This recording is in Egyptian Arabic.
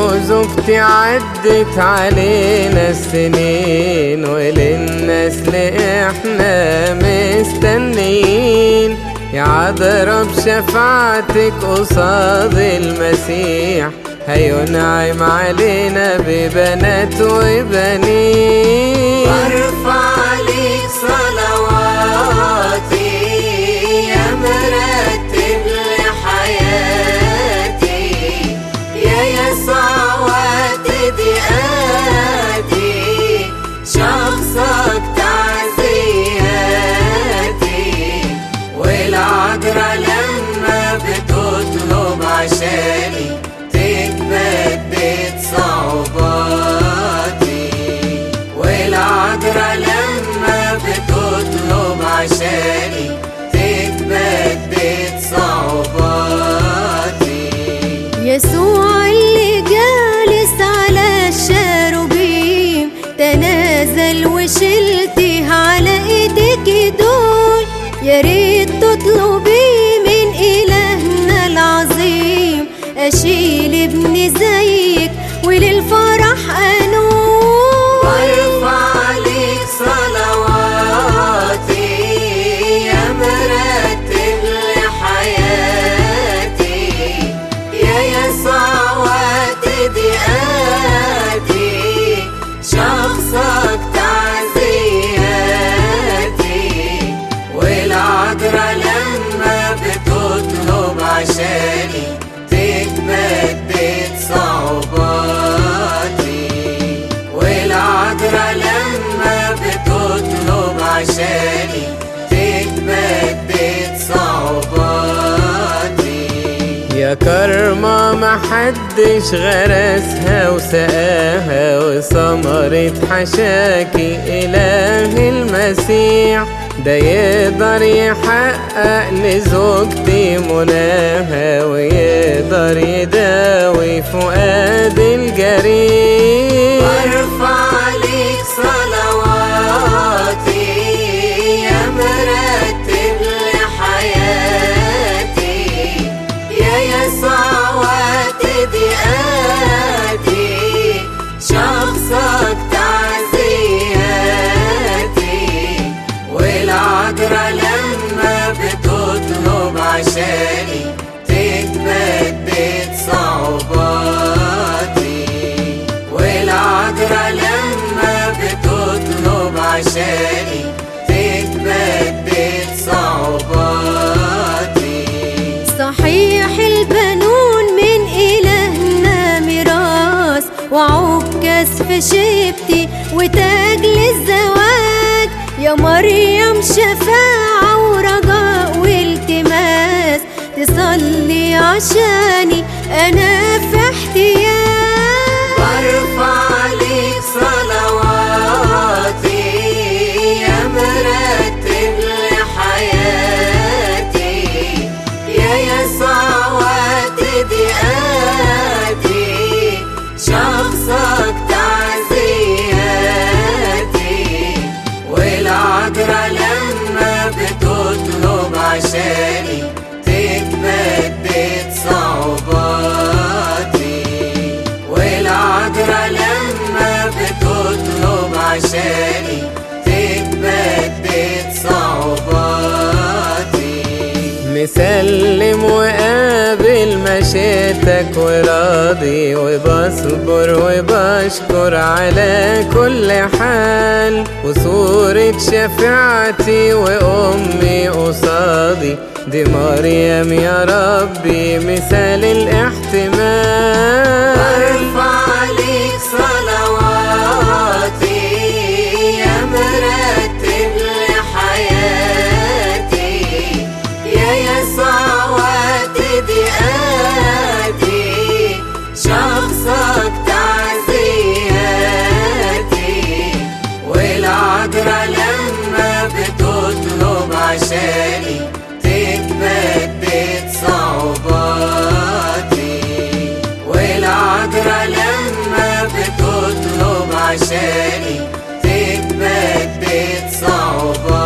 وزوجتي عدت علينا السنين وللنسل احنا مستنيين يا عذرا بشفاعتك قصاد المسيح هينعم علينا ببنات وبنين برفع عليك صلواتي يا مرتب لحياتي يا يسوع وقت ضيقاتي شخصك تعزياتي والعذرا لما بتطلب عشاني تتبدد صعوباتي والعذرا لما بتطلب عشاني تتبدد صعوباتي يسوع اللي جالس على الشاروبيم تنازل وشلتي على ايديك دول يا ريت تطلبي من الهنا العظيم اشيل ابن زيك وللفرح انول برفع عليك صلواتي يا مرتب لحياتي يا يسوع وقت ضيقاتي شخصك تعزياتي والعذرا لما بتطلب عشاني تتبدد صعوباتي والعذرا لما بتطلب عشاني تتبدد صعوباتي يا كرمة محدش غرسها وسقاها وثمرة حشاكي إله المسيح ده يقدر يحقق لزوجتي مناها ويقدر يداوي فؤاد الجريح برفع عليك صلواتي يا مرتب لحياتي يا يسوع وقت ضيقاتي شخصك تعزياتي والعذرا لما بتطلب عشاني تتبدد صعوباتي والعذرا لما بتطلب عشاني تتبدد صعوباتي صحيح البنون من إلهنا ميراث وعكاز في شيبتي وتاج للزواج يا مريم شفاعة ورجاء والتماس تصلي عشاني أنا في احتياج برفع عليك صلواتي يا مرتب لحياتي يا يسوع وقت ضيقاتي شخصك تعزياتي والعذرا لما بتطلب عشاني تتبدد صعوباتي والعذرا لما بتطلب عشاني تتبدد صعوباتي مسلم وقابل مشيتك وراضي وبصبر وبشكر على كل حال وصورة شفاعتي وأمي قصادي دي مريم يا ربي مثال الاحتمال برفع عليك صلواتي يا مرتب لحياتي يا يسوع وقت ضيقاتي شخصك تعزياتي والعذرا لما بتطلب عشاني تتبدد صعوباتي والعذرا لما بتطلب عشاني تتبدد صعوباتي